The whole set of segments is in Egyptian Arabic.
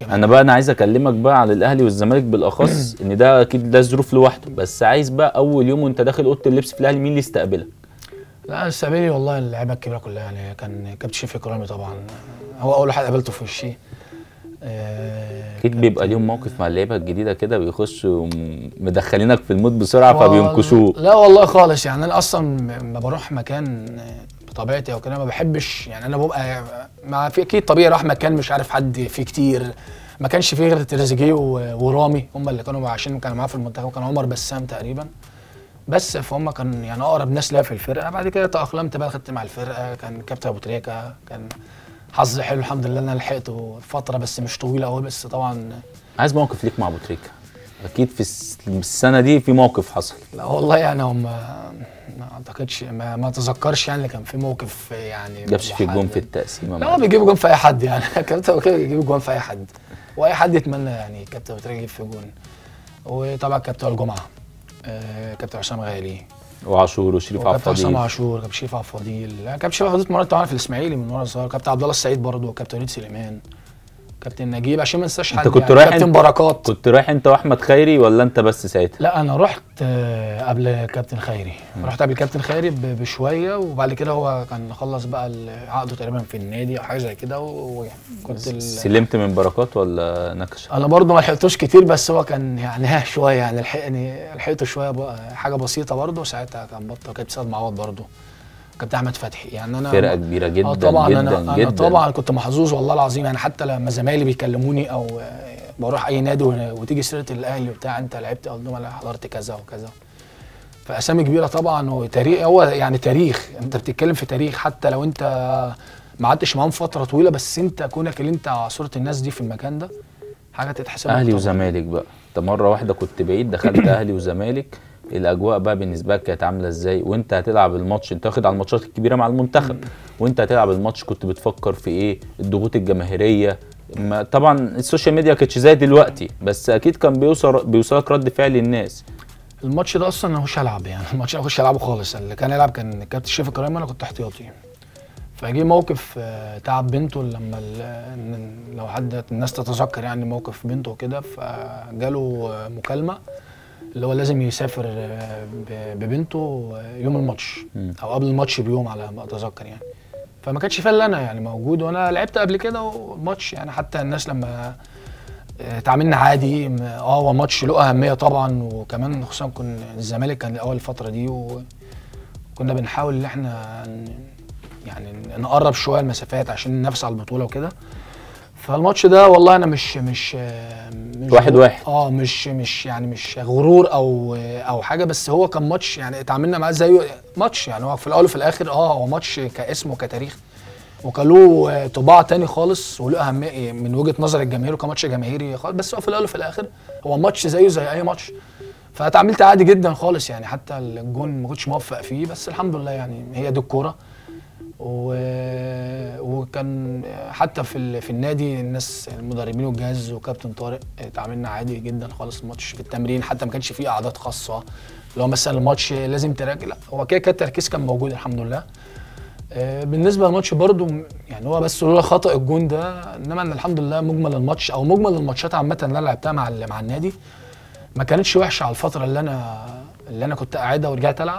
انا بقى انا عايز اكلمك بقى على الاهلي والزمالك بالاخص ان ده اكيد ده ظروف لوحده بس عايز بقى اول يوم وانت داخل اوضه اللبس في الاهلي مين اللي استقبلك لا السبيلي والله اللعيبه الكبيره كلها يعني كان كابتن شريف اكرامي طبعا هو اول واحد قابلته في وشي آه، اكيد كابتن- بيبقى ليهم موقف مع اللعيبه الجديده كده بيخشوا م- مدخلينك في المود بسرعه فبينكشوه لا والله خالص يعني انا اصلا لما بروح مكان بطبيعتي او كده ما بحبش يعني انا ببقى ما في اكيد طبيعي راح مكان مش عارف حد فيه كتير ما كانش فيه غير تريزيجيه و- ورامي هم اللي كانوا عشان كانوا معاه في المنتخب كان عمر بسام تقريبا بس فهم كان يعني اقرب ناس ليا في الفرقه بعد كده تاقلمت بقى خدت مع الفرقه كان كابتن ابو تريكه كان حظي حلو الحمد لله ان انا لحقته فتره بس مش طويله قوي بس طبعا عايز موقف ليك مع ابو تريكه اكيد في الس- السنه دي في موقف حصل لا والله يعني هم ما اعتقدش ما, ما اتذكرش يعني كان في موقف يعني جابش في الجون في محدد. التقسيمه لا هو معاك. بيجيب جون في اي حد يعني كابتن أبو تريكة بيجيب جون في اي حد واي حد يتمنى يعني كابتن أبو تريكة يجيب في جون وطبعا كابتن الجمعه آه كابتن حسام غالي وعاشور وشريف عبد وكابتن حسام الفضيل عاشور كابتن شريف عبد الفضيل لا، كابتن شريف عبد الفضيل اتمرنت معانا في الاسماعيلي من وانا صغير كابتن عبد الله السعيد برضه وكابتن وليد سليمان كابتن نجيب عشان ما انساش حد انت كنت يعني رايح كابتن انت- بركات كنت رايح انت واحمد خيري ولا انت بس ساعتها لا انا رحت آه، قبل كابتن خيري رحت قبل كابتن خيري ب- بشويه وبعد كده هو كان خلص بقى ال- عقده تقريبا في النادي او حاجه زي كده و- وكنت ال... سلمت من بركات ولا نكش انا برضه ما لحقتوش كتير بس هو كان يعني ها شويه يعني لحقني لحقته شويه بقى حاجه بسيطه برضه ساعتها كان بطل كابتن سيد معوض برضه كابتن احمد فتحي يعني انا فرقه كبيره جدا اه طبعا جدا انا انا جدا طبعا كنت محظوظ والله العظيم يعني حتى لما زمايلي بيكلموني او آه، بروح اي نادي ون- وتيجي سيره الاهلي وبتاع انت لعبت اقول لهم انا حضرت كذا وكذا فاسامي كبيره طبعا وتاريخ هو يعني تاريخ انت بتتكلم في تاريخ حتى لو انت ما قعدتش معاهم فتره طويله بس انت كونك اللي انت عاصرت الناس دي في المكان ده حاجه تتحسب لك اهلي طبعاً. وزمالك بقى انت مره واحده كنت بعيد دخلت اهلي وزمالك الاجواء بقى بالنسبه لك كانت عامله ازاي وانت هتلعب الماتش انت واخد على الماتشات الكبيره مع المنتخب وانت هتلعب الماتش كنت بتفكر في ايه الضغوط الجماهيريه ما طبعا السوشيال ميديا كانتش زي دلوقتي بس اكيد كان بيوصل بيوصلك رد فعل الناس الماتش ده اصلا انا مش هلعب يعني الماتش ده اخش العبه خالص اللي كان يلعب كان كابتن شريف ابراهيم انا كنت احتياطي فجه موقف آه، تعب بنته لما ال- لو حد الناس تتذكر يعني موقف بنته وكده فجاله آه، مكالمه اللي هو لازم يسافر آه، ب- ببنته آه، يوم الماتش مم. او قبل الماتش بيوم على ما اتذكر يعني فما كانش فيا الا انا يعني موجود وانا لعبت قبل كده وماتش يعني حتى الناس لما آه، تعاملنا عادي م- اه هو ماتش له اهميه طبعا وكمان خصوصا كنا الزمالك كان الاول الفتره دي وكنا بنحاول ان احنا ن- يعني نقرب شويه المسافات عشان ننافس على البطوله وكده فالماتش ده والله انا مش مش آه، مش واحد غرور- واحد. اه مش مش يعني مش غرور او او حاجه بس هو كان ماتش يعني اتعاملنا معاه زيه ماتش يعني هو في الاول وفي الاخر اه هو ماتش كاسم وكتاريخ وكان له آه، طباع تاني خالص وله اهميه من وجهه نظر الجماهير وكان ماتش جماهيري خالص بس هو في الاول وفي الاخر هو ماتش زيه زي اي ماتش فتعاملت عادي جدا خالص يعني حتى الجون ما كنتش موفق فيه بس الحمد لله يعني هي دي الكوره و... وكان حتى في ال... في النادي الناس المدربين والجهاز وكابتن طارق اتعاملنا عادي جدا خالص الماتش في التمرين حتى ما كانش فيه قعدات خاصه لو مثلا الماتش لازم تراجع لا هو كده كده التركيز كان موجود الحمد لله آه، بالنسبه للماتش برضو يعني هو بس لولا خطا الجون ده انما انا الحمد لله مجمل الماتش او مجمل الماتشات عامه اللي انا لعبتها مع ال- مع النادي ما كانتش وحشه على الفتره اللي انا اللي انا كنت قاعدها ورجعت العب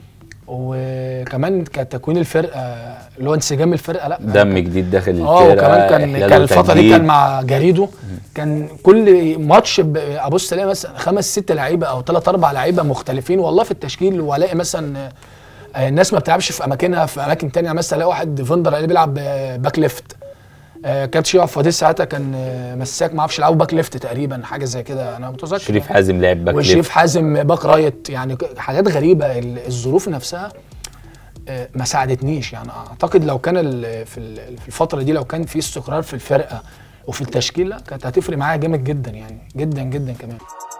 وكمان كتكوين الفرقه اللي هو انسجام الفرقه لا دم جديد داخل الفرقه اه وكمان كان إحلال كان الفتره دي وتجديد. كان مع جريدو كان كل ماتش ب- ابص الاقي مثلا خمس ست لعيبه او ثلاث اربع لعيبه مختلفين والله في التشكيل والاقي مثلا آه، الناس ما بتلعبش في اماكنها في اماكن تانية مثلا الاقي واحد فندر اللي بيلعب آه، باك ليفت آه، كابتن شريف فؤاد ساعتها كان آه، مساك ما اعرفش يلعبوا باك ليفت تقريبا حاجه زي كده انا متذكر شريف يعني. حازم لعب باك وشريف ليفت حازم باك رايت يعني ك- حاجات غريبه ال- الظروف نفسها آه، ما ساعدتنيش يعني اعتقد لو كان ال- في ال- في الفتره دي لو كان في استقرار في الفرقه وفي التشكيل لا كانت هتفرق معايا جامد جدا يعني جدا جدا كمان